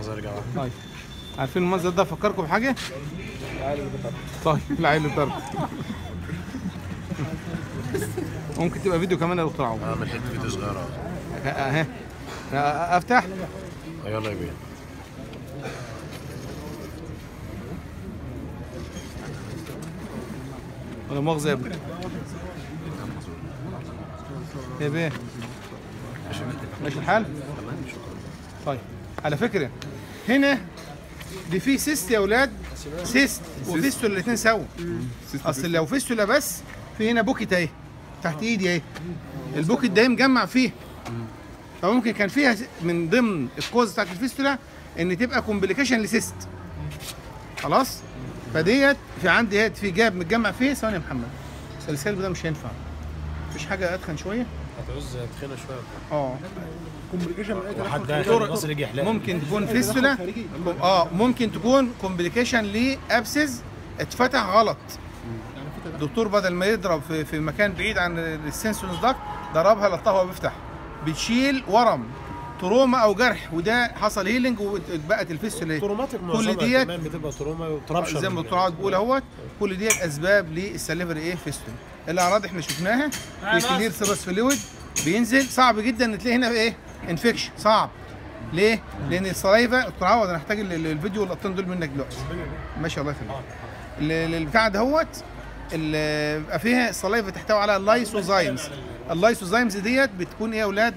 لحظه ارجع واحد طيب عارفين المنظر ده فكركم بحاجه؟ طيب العيل الضرب ممكن تبقى فيديو كمان يا دكتور عوض اعمل حته فيديو صغيره اهي افتح يلا يا بيه ولا مؤاخذه يا ابني يا بيه ماشي الحال طيب على فكره هنا دي في سيست يا اولاد سيست وفيستولا الاثنين سوا اصل لو فيستولا بس في هنا بوكيت اهي تحت ايدي اهي البوكيت ده مجمع فيه فممكن كان فيها من ضمن الكوز بتاعت الفيستولا ان تبقى كومبليكيشن لسيست خلاص فديت في عندي هات في جاب متجمع فيه ثواني يا محمد السلسال ده مش هينفع مفيش حاجه اتخن شويه هتعوز تخينه شويه اه وحد دكتور، مصر يجي يحلق ممكن تكون فيستولا اه ممكن تكون كومبليكيشن لابسز اتفتح غلط الدكتور بدل ما يضرب في, في مكان بعيد عن السنسورز داكت ضربها لطها وهو بيفتح بتشيل ورم تروما او جرح وده حصل هيلينج وبقت الفيستولا تروماتيك كل معظمها ديت كمان بتبقى تروما وترابشن زي ما الدكتور عوض بيقول اهوت كل ديت اسباب للسليفري ايه فيستول الاعراض احنا شفناها في كلير سيرس فلويد بينزل صعب جدا ان تلاقي هنا ايه انفكشن صعب ليه؟ لان السلايفا دكتور عوض انا هحتاج ال- ال- الفيديو والقطين دول منك دلوقتي ماشي الله يخليك ال- ال- البتاع دهوت ال- بيبقى فيها السلايفا تحتوي على اللايسوزايمز اللايسوزايمز ديت بتكون ايه يا اولاد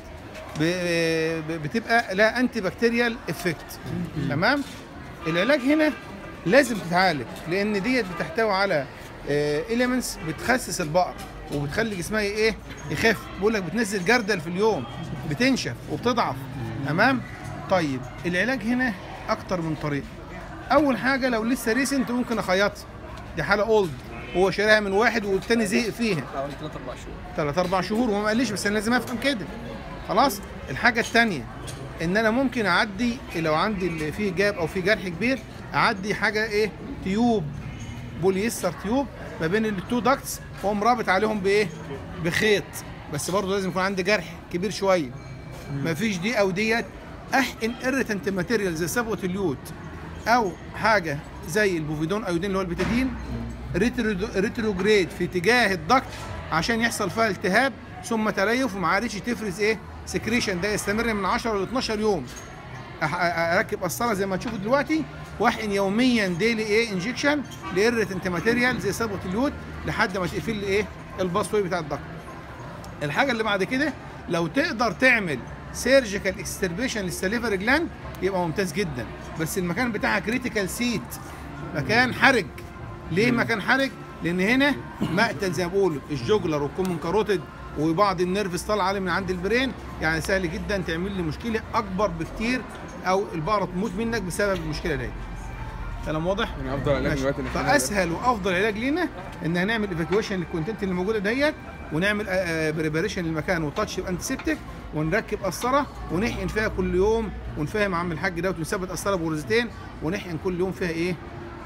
ب- ب- بتبقى لها انتي بكتيريال افكت تمام العلاج هنا لازم تتعالج لان ديت بتحتوي على اليمنتس بتخسس البقر وبتخلي جسمها ايه يخف بقول لك بتنزل جردل في اليوم بتنشف وبتضعف تمام طيب العلاج هنا اكتر من طريقه اول حاجه لو لسه ريسنت ممكن اخيطها دي حاله اولد هو شاريها من واحد والتاني زهق فيها حوالي 3 4 شهور ثلاث اربع شهور وهو ما قاليش بس انا لازم افهم كده خلاص الحاجه الثانيه ان انا ممكن اعدي لو عندي اللي فيه جاب او فيه جرح كبير اعدي حاجه ايه تيوب بوليستر تيوب ما بين التو داكتس واقوم رابط عليهم بايه بخيط بس برضه لازم يكون عندي جرح كبير شويه مفيش دي او ديت احقن اريتنت ماتيريال زي صبغه اليود او حاجه زي البوفيدون ايودين اللي هو البتادين ريترو ريتروجريد في اتجاه الضغط عشان يحصل فيها التهاب ثم تليف وما عادش تفرز ايه سكريشن ده يستمر من 10 ل 12 يوم أح- أ- اركب قسطره زي ما تشوفوا دلوقتي واحقن يوميا ديلي ايه انجكشن لاريتنت ماتيريال زي صبغه اليود لحد ما تقفل لي ايه الباس واي بتاع الضغط الحاجه اللي بعد كده لو تقدر تعمل سيرجيكال اكستربيشن للسليفري جلاند يبقى ممتاز جدا بس المكان بتاعها كريتيكال سيت مكان حرج ليه مكان حرج لان هنا مقتل زي ما بقول الجوجلر والكومن كاروتيد وبعض النيرفز طالعه عليه من عند البرين يعني سهل جدا تعمل لي مشكله اكبر بكتير او البقره تموت منك بسبب المشكله دي كلام واضح؟ يعني افضل علاج ماشي. دلوقتي اللي احنا فاسهل وافضل علاج لينا ان هنعمل ايفاكويشن للكونتنت اللي موجوده ديت ونعمل بريباريشن للمكان وتاتش بانتسبتيك ونركب قسطره ونحقن فيها كل يوم ونفهم عم الحاج دوت ونثبت قسطره بغرزتين ونحقن كل يوم فيها ايه؟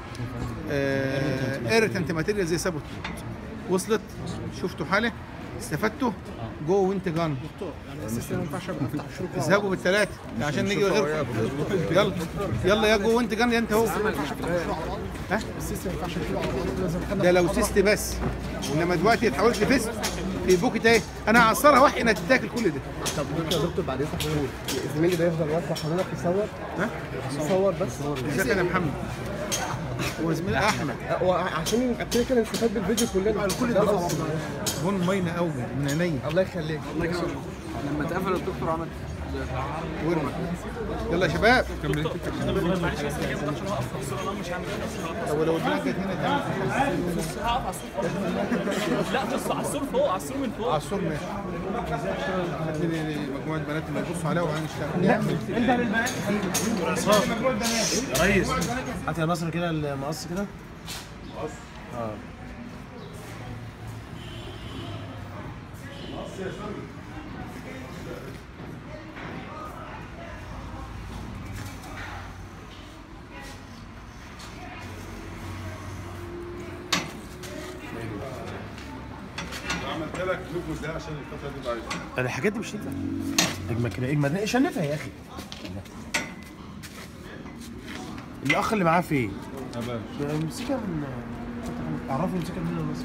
ايرتنت ماتيريال زي سابوت وصلت شفتوا حاله استفدتوا جو وانت جان السيستم ما ينفعش ابقى افتح شروط اذهبوا بالثلاثه عشان نيجي غيركم يلا يلا يا جو وانت جان يا انت هو ها السيستم ما ينفعش اشيله على طول لازم خدنا ده لو سيست بس انما دلوقتي اتحولت لفيست في بوكيت اهي انا هعصرها واحقن هتتاكل كل ده طب دكتور يا دكتور بعد اذنك زميلي ده يفضل واقف حضرتك يصور ها يصور بس ازيك انا محمد وزميل احمد هو عشان يبقى كده كده نستفاد بالفيديو كلنا كل الدفعه هون مينا اوجه من عينيا الله يخليك الله يخليك لما اتقفل الدكتور عمل ورمى يلا يا شباب طب ولو البنات جت هنا تعمل لا بص على السور فوق على السور من فوق على السور ماشي هات لي مجموعه بنات اللي يبصوا عليها وهنشتغل نعمل يا ريس هات يا نصر كده المقص كده اه عملت لك جلوكوز ده عشان الفتره دي ضعيفه انا الحاجات دي مش ينفع اجمل كده اجمل شنفها يا اخي الاخ اللي معاه فين؟ يا باشا امسكها من اعرفه يمسكها من هنا بس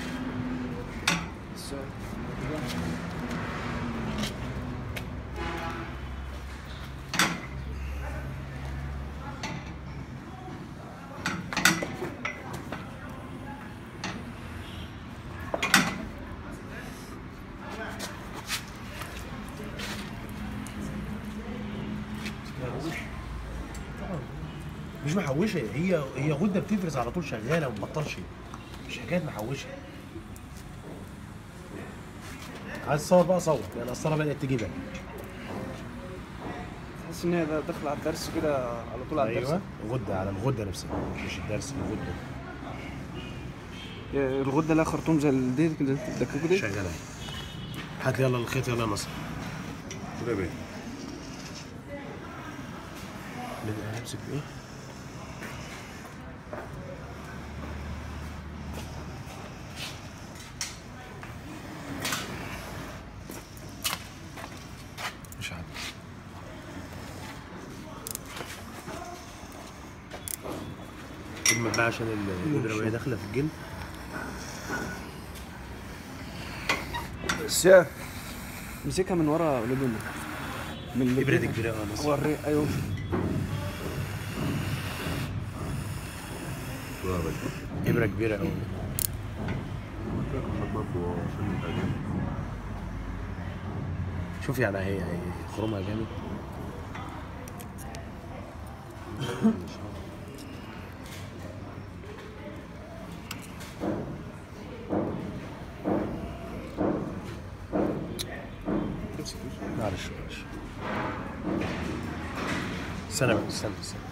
مش محوشه هي هي غده بتفرز على طول شغاله وما بتبطلش مش حكايه محوشه عايز تصور بقى صور لان القسطره بدات تجي بقى تحس ان هي داخله على الدرس كده على طول على الدرس ايوه غده على الغده نفسها مش الدرس الغده يا الغده لها خرطوم زي الديل كده الدكاكه دي شغاله اهي. هات لي يلا الخيط يلا يا نصر خد يا بيه نبقى همسك ايه مش عارف اجمل بقى عشان الابره وهي داخله في الجلد السيف مسكها من ورا ولاد امك من اللي الابره دي كبيره اه نصر وري ايوه خد يا باشا ابره كبيره قوي شوف يعني هي هي خرومها جامد معلش معلش استنى بقى استنى استنى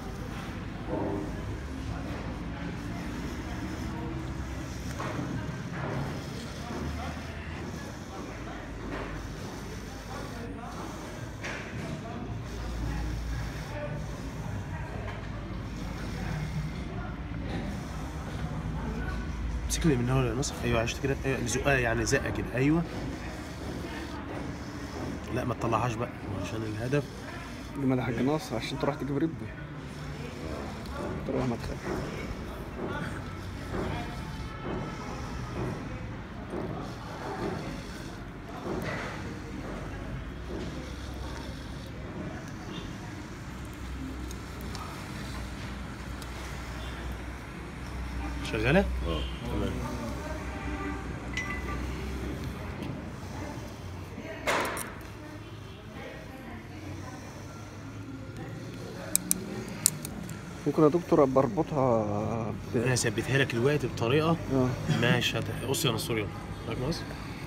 امسك لي من هنا يا نصر ايوه عشت كده ايوه زقها يعني زقه كده ايوه لا ما تطلعهاش بقى عشان الهدف لما ده حاج ناصر عشان تروح تجيب ربه تروح ما تخاف شغاله؟ اه تمام ممكن يا دكتور ابقى اربطها ب... انا ثبتها لك الوقت بطريقه اه ماشي هت- بص يا نصور يلا معاك مقص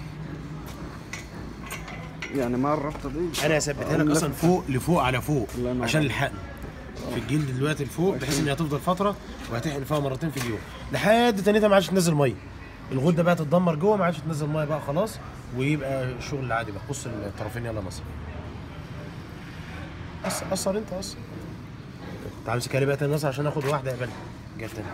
يعني مع الربطه دي انا هثبتها لك اصلا فوق لفوق على فوق الله ينور عشان عليك. الحقن في الجلد دلوقتي لفوق بحيث انها تفضل فتره وهتحقن فيها مرتين في اليوم لحد تانيتها ما عادش تنزل ميه الغده بقى تتدمر جوه ما عادش تنزل ميه بقى خلاص ويبقى الشغل عادي بقى بص الطرفين يلا مصر قصر قصر انت قصر تعال امسكها لي بقى تاني نصر عشان اخد واحده قبل جاي تاني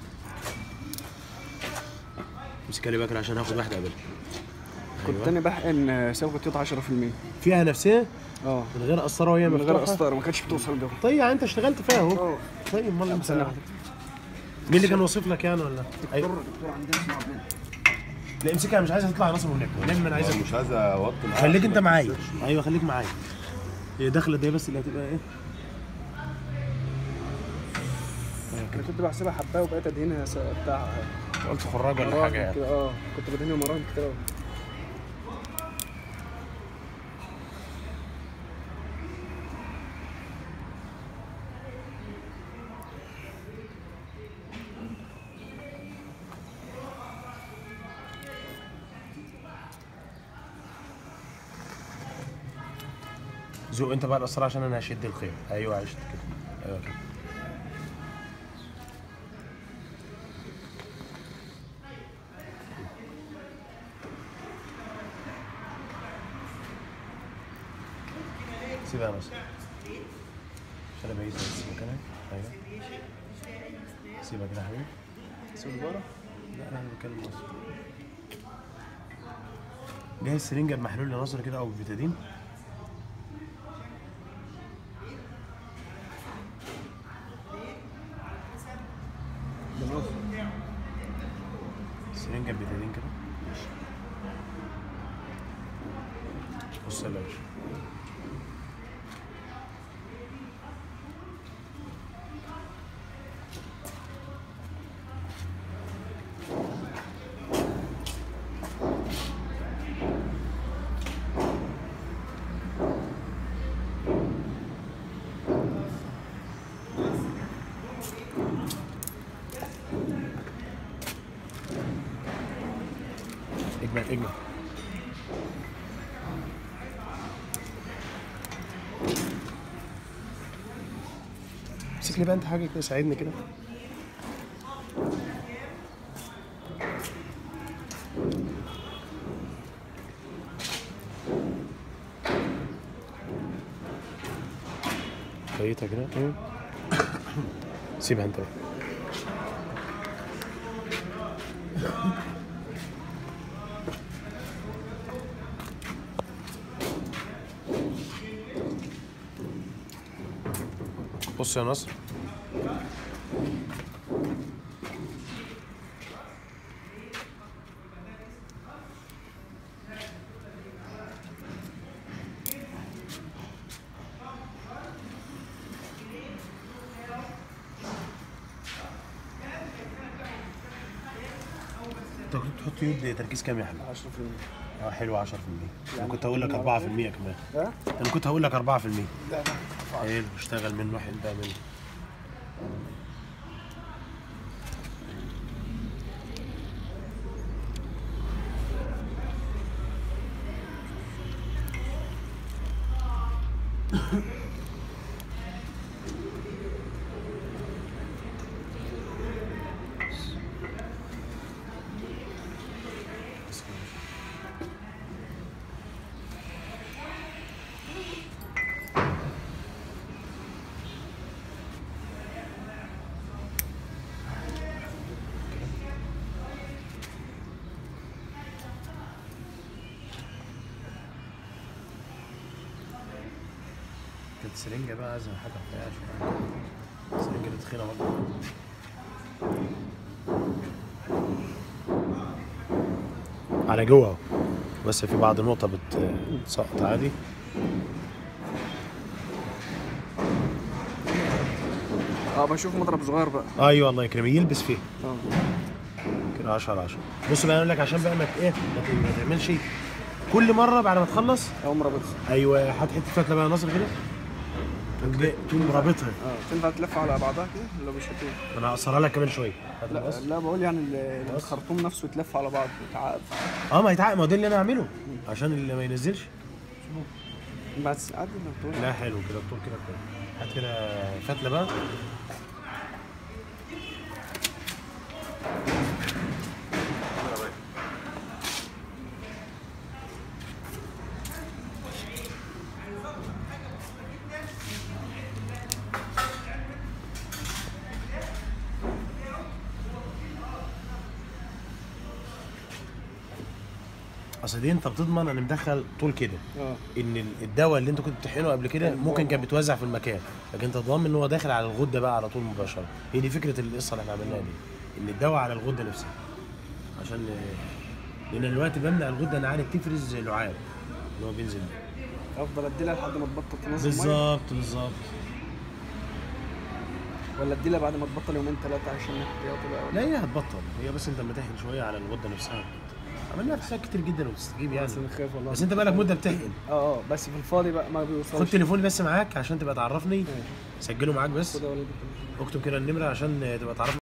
امسكها لي بقى كده عشان اخد واحده قبل كنت انا بحقن سوكة يوت 10% فيها نفسيه اه من غير قسطره وهي من غير مفتوحه قسطره ما كانتش بتوصل جوه طيب يعني انت اشتغلت فيها اهو اه طيب امال انت ثانية واحدة. مين اللي كان واصف لك يعني ولا ايوه دكتور عندنا اسمه عبد لا امسكها مش عايزه تطلع نصر والنبي والنبي انا عايزك مش عايز اوطي معاك خليك انت معايا ايوه خليك معايا هي داخله دي بس اللي هتبقى ايه انا كنت بحسبها حبايه وبقيت ادهنها س- بتاع قلت خراج ولا مراهم حاجه يعني كده اه كنت بدهنها مراهم كتير قوي زق انت بقى الاسرع عشان انا هشد الخيط ايوه عشت كده ايوه كده سيبها بس عشان ابقى يسيب بس مكانها ايوه سيبها كده يا حبيبي سيب بره لا انا بتكلم مصر جاهز سرنجه بمحلول لنصر كده او ببتادين سرنجة بتدين كده بص يا باشا اجمل اجمل امسك لي بقى انت حاجه كده ساعدني كده خيطها كده ايوه سيبها انت بقى بص يا نصر انت كنت بتحط يود تركيز كام يا حبيبي؟ 10% اه حلو 10% انا كنت هقول لك 4% كمان ها؟ انا كنت هقول لك 4% لا لا حلو اشتغل منه حلو بقى منه كانت سرنجة بقى عايزة حاجة فيها شوية سرنجة دي تخينة برضه على جوه اهو بس في بعض نقطة بتسقط عادي اه بشوف مضرب صغير بقى ايوه الله يكرمك يلبس فيه اه كده 10 على 10 بص بقى اقول لك عشان بقى ما ت- ايه ما ت- ما تعملش كل مرة بعد ما تخلص اقوم رابطها ايوه هات حتة فتلة بقى يا ناصر كده تقوم جاي- تقوم رابطها اه تنفع تلف على بعضها كده ولا مش هتنفع؟ انا هقصرها لك كمان شوية هات لا المقص. لا بقول يعني ال- الخرطوم نفسه يتلف على بعض يتعقد اه ما يتعقد ما هو ده اللي انا هعمله عشان اللي ما ينزلش بعد عادي لو تقول لا حلو كده الطول كده كويس هات كده فتله بقى اصل دي انت بتضمن ان مدخل طول كده اه ان ال- الدواء اللي انت كنت بتحقنه قبل كده ممكن كان بيتوزع في المكان لكن انت ضامن ان هو داخل على الغده بقى على طول مباشره هي دي فكره القصه اللي احنا عملناها دي ان الدواء على الغده نفسها عشان لان دلوقتي بمنع الغده ان عادي تفرز لعاب اللي هو بينزل ده. افضل اديلها لحد ما تبطل تنزل ميه بالظبط بالظبط ولا اديلها بعد ما تبطل يومين ثلاثه عشان احتياطي بقى ولا لا هي هتبطل هي بس انت لما تحقن شويه على الغده نفسها عملناها في حاجات كتير جدا وبتستجيب يعني بس انا خايف والله بس انت بقالك مده بتحقن اه اه بس في الفاضي بقى ما خد بيوصلش تليفوني بس معاك عشان تبقى تعرفني سجله معاك بس خد يا ولد التليفون. اكتب كده النمره عشان تبقى تعرفني